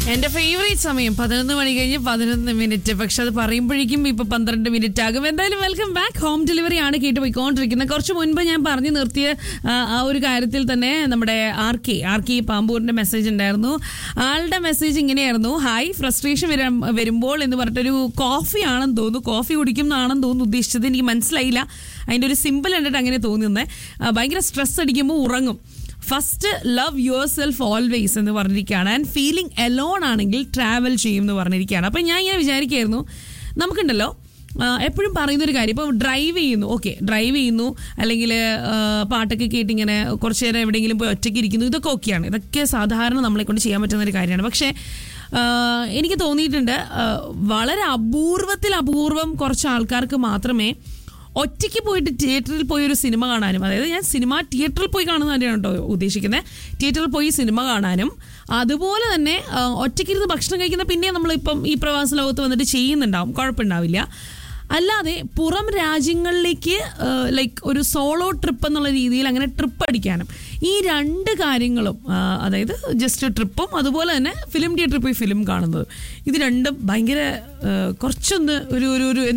എന്റെ ഫേവറേറ്റ് സമയം പതിനൊന്ന് മണി കഴിഞ്ഞ് പതിനൊന്ന് മിനിറ്റ് പക്ഷെ അത് പറയുമ്പോഴേക്കും ഇപ്പൊ പന്ത്രണ്ട് മിനിറ്റ് ആകും എന്തായാലും വെൽക്കം ബാക്ക് ഹോം ഡെലിവറി ആണ് കേട്ട് പോയിക്കൊണ്ടിരിക്കുന്നത് കുറച്ച് മുൻപ് ഞാൻ പറഞ്ഞു നിർത്തിയ ആ, ആ ഒരു കാര്യത്തിൽ തന്നെ നമ്മുടെ ആർ കെ ആർ കെ പാമ്പൂരിന്റെ മെസ്സേജ് ഉണ്ടായിരുന്നു ആളുടെ മെസ്സേജ് ഇങ്ങനെയായിരുന്നു ഹായ് ഫ്രസ്ട്രേഷൻ വരുമ്പോൾ എന്ന് പറഞ്ഞിട്ടൊരു കോഫി ആണെന്ന് തോന്നുന്നു കോഫി കുടിക്കുന്നതാണെന്ന് തോന്നുന്നു ഉദ്ദേശിച്ചത് എനിക്ക് മനസ്സിലായില്ല അതിന്റെ ഒരു സിമ്പിൾ കണ്ടിട്ട് അങ്ങനെ തോന്നുന്നത് ഭയങ്കര സ്ട്രെസ് അടിക്കുമ്പോൾ ഉറങ്ങും first love yourself always എന്ന് പറഞ്ഞിരിക്കുകയാണ് ആൻഡ് ഫീലിംഗ് എലോൺ ആണെങ്കിൽ ട്രാവൽ ചെയ്യും എന്ന് പറഞ്ഞിരിക്കുകയാണ് അപ്പം ഞാൻ ഇങ്ങനെ വിചാരിക്കുകയായിരുന്നു നമുക്കുണ്ടല്ലോ എപ്പോഴും പറയുന്നൊരു കാര്യം ഇപ്പോൾ ഡ്രൈവ് ചെയ്യുന്നു ഓക്കെ ഡ്രൈവ് ചെയ്യുന്നു അല്ലെങ്കിൽ പാട്ടൊക്കെ കേട്ട് ഇങ്ങനെ കുറച്ച് നേരം എവിടെയെങ്കിലും പോയി ഒറ്റയ്ക്ക് ഇരിക്കുന്നു ഇതൊക്കെ ഓക്കെയാണ് ഇതൊക്കെ സാധാരണ നമ്മളെ കൊണ്ട് ചെയ്യാൻ പറ്റുന്ന ഒരു കാര്യമാണ് പക്ഷേ ആ, എനിക്ക് തോന്നിയിട്ടുണ്ട് ആ, വളരെ അപൂർവത്തിൽ അപൂർവം കുറച്ച് ആൾക്കാർക്ക് മാത്രമേ ഒറ്റയ്ക്ക് പോയിട്ട് തിയേറ്ററിൽ പോയി ഒരു സിനിമ കാണാനും അതായത് ഞാൻ സിനിമ തിയേറ്ററിൽ പോയി കാണുന്ന കാര്യമാണ് കേട്ടോ ഉദ്ദേശിക്കുന്നത് തിയേറ്ററിൽ പോയി സിനിമ കാണാനും അതുപോലെ തന്നെ ആ, ഒറ്റയ്ക്കിരുന്ന് ഭക്ഷണം കഴിക്കുന്ന പിന്നെ നമ്മളിപ്പം ഈ പ്രവാസ ലോകത്ത് വന്നിട്ട് ചെയ്യുന്നുണ്ടാവും കുഴപ്പമുണ്ടാവില്ല അല്ലാതെ പുറം രാജ്യങ്ങളിലേക്ക് ലൈക്ക് ഒരു സോളോ ട്രിപ്പ് എന്നുള്ള രീതിയിൽ അങ്ങനെ ട്രിപ്പ് അടിക്കാനും ഈ രണ്ട് കാര്യങ്ങളും ആ, അതായത് ജസ്റ്റ് ട്രിപ്പും അതുപോലെ തന്നെ ഫിലിം തിയേറ്ററിൽ പോയി ഫിലിം കാണുന്നത് ഇത് രണ്ടും ഭയങ്കര ആ, കുറച്ചൊന്ന് ഒരു ഒരു ഒരു